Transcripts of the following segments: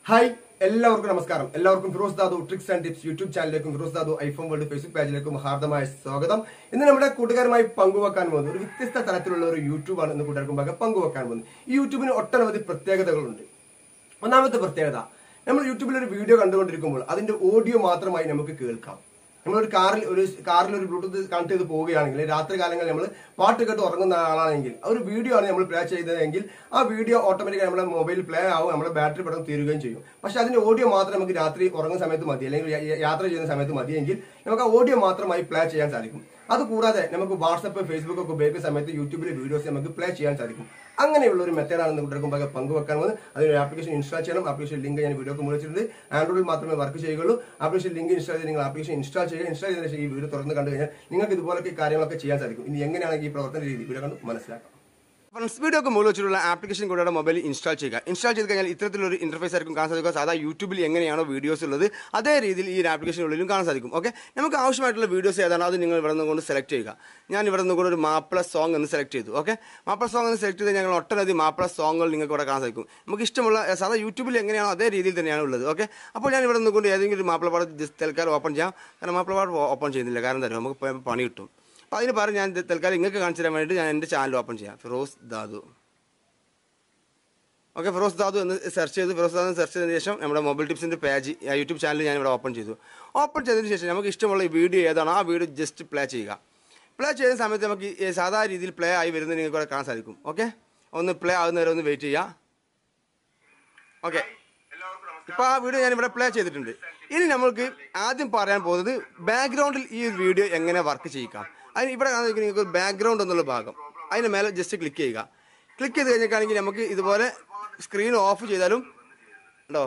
hi എല്ലാവർക്കും നമസ്കാരം എല്ലാവർക്കും Firoz Dadu tricks and tips YouTube ചാനലിലേക്കും Firoz Dadu iPhone world Facebook പേജിലേക്കും ഹാർദമായ സ്വാഗതം ഇന്ന് നമ്മുടെ കൂട്ടുകാരുമായി പങ്കുവെക്കാൻ പോകുന്നത് ഒരു വ്യത്യസ്ത തരത്തിലുള്ള ഒരു യൂട്യൂബാണ് ഇന്ന് കൂട്ടുകാർക്കും ഭാഗം പങ്കുവെക്കാൻ പോകുന്നത് ഈ യൂട്യൂബിന് ഒട്ടനവധി പ്രത്യേകതകളുണ്ട് ഒന്നാമത്തെ പ്രത്യേകത നമ്മൾ യൂട്യൂബിൽ ഒരു വീഡിയോ കണ്ടുകൊണ്ടിരിക്കുമ്പോൾ അതിന്റെ ഓഡിയോ മാത്രമായി നമുക്ക് കേൾക്കാം നമ്മളൊരു കാറിൽ ഒരു കാറിൽ ഒരു ബ്ലൂടൂത്ത് കണക്ട് ചെയ്ത് പോവുകയാണെങ്കിൽ രാത്രി കാലങ്ങളിൽ നമ്മൾ പാട്ട് കേട്ട് ഉറങ്ങുന്ന ആളാണെങ്കിൽ ആ ഒരു വീഡിയോ ആണ് നമ്മൾ പ്ലേ ചെയ്തതെങ്കിൽ ആ വീഡിയോ ഓട്ടോമാറ്റിക്കായി നമ്മുടെ മൊബൈൽ പ്ലേ ആവും നമ്മുടെ ബാറ്ററി പെട്ടെന്ന് തീരുകയും ചെയ്യും പക്ഷെ അതിന്റെ ഓഡിയോ മാത്രം നമുക്ക് രാത്രി ഉറങ്ങുന്ന സമയത്ത് മതി അല്ലെങ്കിൽ യ- യാത്ര ചെയ്യുന്ന സമയത്ത് മതിയെങ്കിൽ നമുക്ക് ആ ഓഡിയോ മാത്രമായി പ്ലേ ചെയ്യാൻ സാധിക്കും അതുകൂടാതെ നമുക്ക് വാട്സപ്പ് ഫേസ്ബുക്ക് ഒക്കെ ഉപയോഗിക്കുന്ന സമയത്ത് യൂട്യൂബിലെ വീഡിയോസ് നമുക്ക് പ്ലേ ചെയ്യാൻ സാധിക്കും അങ്ങനെയുള്ള ഒരു മെത്തേഡാണ് കൂട്ടുകാർക്കും ഭാഗം പങ്കുവെക്കാൻ പോകുന്നത് അതിന് ആപ്ലിക്കേഷൻ ഇൻസ്റ്റാൾ ചെയ്യണം ആപ്ലിക്കേഷൻ ലിങ്ക് ഞാൻ വീഡിയോക്ക് മുറിച്ചിട്ടുണ്ട് ആൻഡ്രോയിഡിൽ മാത്രമേ വർക്ക് ചെയ്യുകയുള്ളൂ ആപ്ലിക്കേഷൻ ലിങ്ക് ഇൻസ്റ്റാൾ ചെയ്ത് നിങ്ങൾ ആപ്ലിക്കേഷൻ ഇൻസ്റ്റാൾ ചെയ്യുക ഇൻസ്റ്റാൾ ചെയ്തതിനു ശേഷം ഈ വീഡിയോ തുറന്ന് കണ്ടു കഴിഞ്ഞാൽ നിങ്ങൾക്ക് ഇതുപോലൊക്കെ കാര്യങ്ങളൊക്കെ ചെയ്യാൻ സാധിക്കും ഇനി എങ്ങനെയാണ് ഈ പ്രവർത്തന രീതി വീഡിയോ കണ്ട് മനസ്സിലാക്കാം ഫ്രണ്ട്സ് വീഡിയോ ഒക്കെ മുകളിൽ വെച്ചിട്ടുള്ള ആപ്ലിക്കേഷൻ കൂടെ മൊബൈൽ ഇൻസ്റ്റാൾ ചെയ്യുക ഇൻസ്റ്റാൾ ചെയ്ത് കഴിഞ്ഞാൽ ഇത്തരത്തിലൊരു ഇന്റർഫേസ് ആയിരിക്കും കാണാൻ സാധിക്കുക സാധാ യൂട്യൂബിൽ എങ്ങനെയാണോ വീഡിയോസ് ഉള്ളത് അതേ രീതിയിൽ ഈ ഒരു ആപ്ലിക്കേഷനുള്ളിലും കാണാൻ സാധിക്കും ഓക്കെ നമുക്ക് ആവശ്യമായിട്ടുള്ള വീഡിയോസ് ഏതാണോ അത് നിങ്ങൾ ഇവിടെ നിന്ന് കൊണ്ട് സെലക്ട് ചെയ്യുക ഞാൻ ഇവിടെ നിന്ന് കൊണ്ട് ഒരു മാപ്പിള സോങ് എന്ന് സെലക്ട് ചെയ്തു ഓക്കെ മാപ്പിള സോങ് എന്ന് സെലക്ട് ചെയ്ത് ഞങ്ങൾ ഒട്ടനവധി മാപ്പിള സോങ്ങുകൾ നിങ്ങൾക്ക് ഇവിടെ കാണാൻ സാധിക്കും നമുക്ക് ഇഷ്ടമുള്ള ഏ, സാധാ യൂട്യൂബിൽ എങ്ങനെയാണോ അതേ രീതിയിൽ തന്നെയാണ് ഉള്ളത് ഓക്കെ അപ്പോൾ ഞാൻ ഇവിടെ നിന്ന് കൊണ്ട് ഏതെങ്കിലും ഒരു മാപ്പിള പാട് ജസ്റ്റ് തൽക്കാലം ഓപ്പൺ ചെയ്യാം കാരണം മാപ്പിള പാട് ഓപ്പൺ ചെയ്യുന്നില്ല കാരണം എന്താ നമുക്ക് പ- പണി കിട്ടും അപ്പോൾ അതിന് പറഞ്ഞ് ഞാൻ ഇത് തൽക്കാലം നിങ്ങൾക്ക് കാണിച്ചു തരാൻ വേണ്ടിയിട്ട് ഞാൻ എൻ്റെ ചാനൽ ഓപ്പൺ ചെയ്യാം ഫിറോസ് ദാദു ഓക്കെ ഫിറോസ് ദാദു എന്ന് സെർച്ച് ചെയ്തു ഫിറോസ് ദാദു സെർച്ച് ചെയ്തതിന് ശേഷം നമ്മുടെ മൊബൈൽ ടിപ്സിൻ്റെ പേജ് യൂട്യൂബ് ചാനൽ ഞാൻ ഇവിടെ ഓപ്പൺ ചെയ്തു ഓപ്പൺ ചെയ്തതിന് ശേഷം നമുക്ക് ഇഷ്ടമുള്ള ഈ വീഡിയോ ഏതാണോ ആ വീഡിയോ ജസ്റ്റ് പ്ലേ ചെയ്യുക പ്ലേ ചെയ്യുന്ന സമയത്ത് നമുക്ക് ഈ സാധാരണ രീതിയിൽ പ്ലേ ആയി വരുന്നത് നിങ്ങൾക്ക് ഇവിടെ കാണാൻ സാധിക്കും ഓക്കെ ഒന്ന് പ്ലേ ആകുന്ന വരെ ഒന്ന് വെയിറ്റ് ചെയ്യുക ഓക്കെ ഇപ്പോൾ ആ വീഡിയോ ഞാൻ ഇവിടെ പ്ലേ ചെയ്തിട്ടുണ്ട് ഇനി നമ്മൾക്ക് ആദ്യം പറയാൻ പോകുന്നത് ബാക്ക്ഗ്രൗണ്ടിൽ ഈ ഒരു വീഡിയോ എങ്ങനെ വർക്ക് ചെയ്യിക്കാം അതിന് ഇവിടെ കാണാൻ നിങ്ങൾക്ക് ഒരു ബാക്ക്ഗ്രൗണ്ട് എന്നുള്ള ഭാഗം അതിന് മേലെ ജസ്റ്റ് ക്ലിക്ക് ചെയ്യുക ക്ലിക്ക് ചെയ്ത് കഴിഞ്ഞിട്ടാണെങ്കിൽ നമുക്ക് ഇതുപോലെ സ്ക്രീൻ ഓഫ് ചെയ്താലും ഉണ്ടോ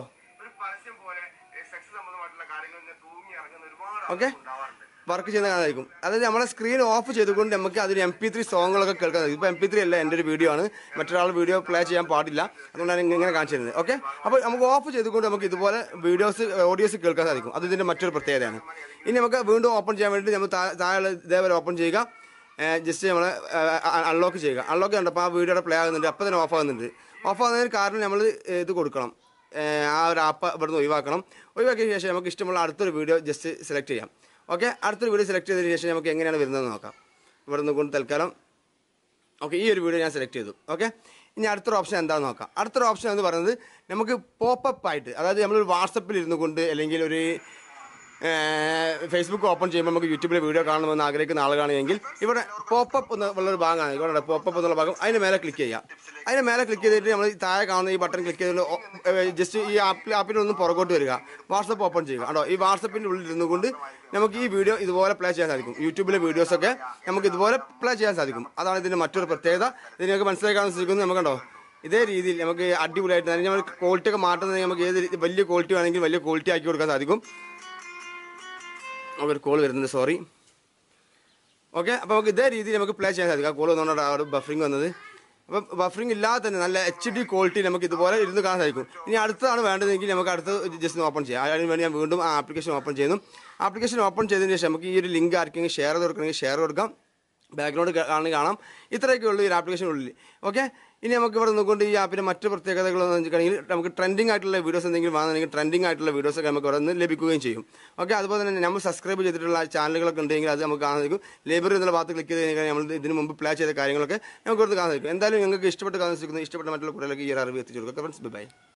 ഓക്കെ വർക്ക് ചെയ്യുന്ന കാണാനായിരിക്കും അതായത് നമ്മളെ സ്ക്രീൻ ഓഫ് ചെയ്തുകൊണ്ട് നമുക്ക് അതിന് എം പി ത്രീ സോങ്ങുകളൊക്കെ കേൾക്കാൻ സാധിക്കും ഇപ്പോൾ എം പി ത്രീ അല്ല എൻ്റെ ഒരു വീഡിയോ ആണ് മറ്റൊരാൾ വീഡിയോ പ്ലേ ചെയ്യാൻ പാടില്ല അതുകൊണ്ടാണ് ഇങ്ങ- ഇങ്ങനെ കാണിച്ചു തരുന്നത് ഓക്കെ അപ്പോൾ നമുക്ക് ഓഫ് ചെയ്തുകൊണ്ട് നമുക്ക് ഇതുപോലെ വീഡിയോസ് ഓഡിയോസ് കേൾക്കാൻ സാധിക്കും അത് ഇതിൻ്റെ മറ്റൊരു പ്രത്യേകതയാണ് ഇനി നമുക്ക് വീണ്ടും ഓപ്പൺ ചെയ്യാൻ വേണ്ടി നമ്മൾ താ- താഴെ ഇതേപോലെ ഓപ്പൺ ചെയ്യുക ജസ്റ്റ് നമ്മൾ അൺലോക്ക് ചെയ്യുക അൺലോക്ക് കണ്ടപ്പോൾ ആ വീഡിയോയുടെ പ്ലേ ആകുന്നുണ്ട് അപ്പോൾ തന്നെ ഓഫ് ആകുന്നുണ്ട് ഓഫ് ആകുന്നതിന് കാരണം നമ്മൾ ഇത് കൊടുക്കണം ഏഹ് ആ ഒരു ആപ്പ് ഇവിടുന്ന് ഒഴിവാക്കണം ഒഴിവാക്കിയ ശേഷം നമുക്ക് ഇഷ്ടമുള്ള അടുത്തൊരു വീഡിയോ ജസ്റ്റ് സെലക്ട് ചെയ്യാം ഓക്കെ അടുത്തൊരു വീഡിയോ സെലക്ട് ചെയ്തതിന് ശേഷം നമുക്ക് എങ്ങനെയാണ് വരുന്നതെന്ന് നോക്കാം ഇവിടെ നിന്ന് കൊണ്ട് തൽക്കാലം ഓക്കെ ഈ ഒരു വീഡിയോ ഞാൻ സെലക്ട് ചെയ്തു ഓക്കെ ഇനി അടുത്തൊരു ഓപ്ഷൻ എന്താണെന്ന് നോക്കാം അടുത്തൊരു ഓപ്ഷൻ എന്ന് പറയുന്നത് നമുക്ക് പോപ്പപ്പ് ആയിട്ട് അതായത് നമ്മളൊരു വാട്സപ്പിൽ ഇരുന്നു കൊണ്ട് അല്ലെങ്കിൽ ഒരു ഫേസ്ബുക്ക് ഓപ്പൺ ചെയ്യുമ്പോൾ നമുക്ക് യൂട്യൂബിലെ വീഡിയോ കാണണമെന്ന് ആഗ്രഹിക്കുന്ന ആളുകളാണെങ്കിൽ ഇവിടെ പോപ്പപ്പ് എന്ന് ഉള്ളൊരു ഭാഗമാണ് ഇവിടെ പോപ്പപ്പ് എന്നുള്ള ഭാഗം അതിന് മേലെ ക്ലിക്ക് ചെയ്യാം അതിന് മേലെ ക്ലിക്ക് ചെയ്തിട്ട് നമ്മൾ ഈ താഴെ കാണുന്ന ഈ ബട്ടൺ ക്ലിക്ക് ചെയ്തിട്ട് ജസ്റ്റ് ഈ ആപ്പിൽ ആപ്പിൽ ഒന്ന് പുറകോട്ട് വരിക വാട്സപ്പ് ഓപ്പൺ ചെയ്യുക കേട്ടോ ഈ വാട്സപ്പിൻ്റെ ഉള്ളിൽ ഇരുന്നുകൊണ്ട് നമുക്ക് ഈ വീഡിയോ ഇതുപോലെ പ്ലേ ചെയ്യാൻ സാധിക്കും യൂട്യൂബിലെ വീഡിയോസൊക്കെ നമുക്ക് ഇതുപോലെ പ്ലേ ചെയ്യാൻ സാധിക്കും അതാണ് ഇതിൻ്റെ മറ്റൊരു പ്രത്യേകത ഇത് നിങ്ങൾക്ക് മനസ്സിലാക്കാൻ ശ്രമിക്കുന്നത് നമുക്ക് കണ്ടോ ഇതേ രീതിയിൽ നമുക്ക് അടിപൊളിയായിട്ട് അതിന് നമ്മൾ ക്വാളിറ്റി ഒക്കെ മാറ്റുന്നത് നമുക്ക് ഏത് രീതി- വലിയ ക്വാളിറ്റി വേണമെങ്കിൽ വലിയ ക്വാളിറ്റി ആക്കി കൊടുക്കാൻ സാധിക്കും ഒരു കോൾ വരുന്നുണ്ട് സോറി ഓക്കെ അപ്പോൾ നമുക്ക് ഇതേ രീതിയിൽ നമുക്ക് പ്ലേ ചെയ്യാൻ സാധിക്കും ആ കോൾ വന്നുകൊണ്ടാണ് ആ ഒരു ബഫറിങ് വന്നത് അപ്പം ബഫറിങ് ഇല്ലാതെ തന്നെ നല്ല എച്ച് ഡി ക്വാളിറ്റി നമുക്ക് ഇതുപോലെ ഇരുന്ന് കാണാൻ സാധിക്കും ഇനി അടുത്താണ് വേണ്ടതെങ്കിൽ നമുക്ക് അടുത്ത് ജസ്റ്റ് ഓപ്പൺ ചെയ്യാം അതിന് വേണ്ടി ഞാൻ വീണ്ടും ആ ആപ്ലിക്കേഷൻ ഓപ്പൺ ചെയ്യുന്നു ആപ്ലിക്കേഷൻ ഓപ്പൺ ചെയ്തതിന് ശേഷം നമുക്ക് ഈ ഒരു ലിങ്ക് ആർക്കെങ്കിലും ഷെയർ ചെയ്ത് കൊടുക്കണമെങ്കിൽ ഷെയർ കൊടുക്കാം ബാക്ക്ഗ്രൗണ്ട് കാണുന്നത് കാണാം ഇത്രയൊക്കെ ഉള്ളൂ ഈ ആപ്ലിക്കേഷനുള്ളിൽ ഓക്കെ ഇനി നമുക്ക് ഇവിടെ നിന്നുകൊണ്ട് ഈ ആപ്പിൻ്റെ മറ്റ് പ്രത്യേകതകൾ എന്ന് വെച്ചിട്ടുണ്ടെങ്കിൽ നമുക്ക് ട്രെൻഡിങ് ആയിട്ടുള്ള വീഡിയോസ് എന്തെങ്കിലും വേണമെങ്കിൽ ട്രെൻഡിങ് ആയിട്ടുള്ള വീഡിയോസ് ഒക്കെ നമുക്ക് ഇവിടെ നിന്ന് ലഭിക്കുകയും ചെയ്യും ഓക്കെ അതുപോലെ തന്നെ നമ്മൾ സബ്സ്ക്രൈബ് ചെയ്തിട്ടുള്ള ചാനലുകളൊക്കെ ഉണ്ടെങ്കിൽ അത് നമുക്ക് കാണാൻ സാധിക്കും ലൈബ്രറി എന്നുള്ള ഭാഗത്ത് ക്ലിക്ക് ചെയ്ത് കഴിഞ്ഞാൽ നമ്മൾ ഇതിന് മുമ്പ് പ്ലേ ചെയ്ത കാര്യങ്ങളൊക്കെ നമുക്ക് ഇവിടെ കാണാൻ സാധിക്കും എന്തായാലും നിങ്ങൾക്ക് ഇഷ്ടപ്പെട്ട് കാണാൻ സാധിക്കുന്നു ഇഷ്ടപ്പെട്ട മറ്റുള്ള കുട്ടികൾക്ക് ഈ ഒരു അറിവ് എത്തിച്ചു കൊടുക്കുക ഫ്രണ്ട്സ് ബൈ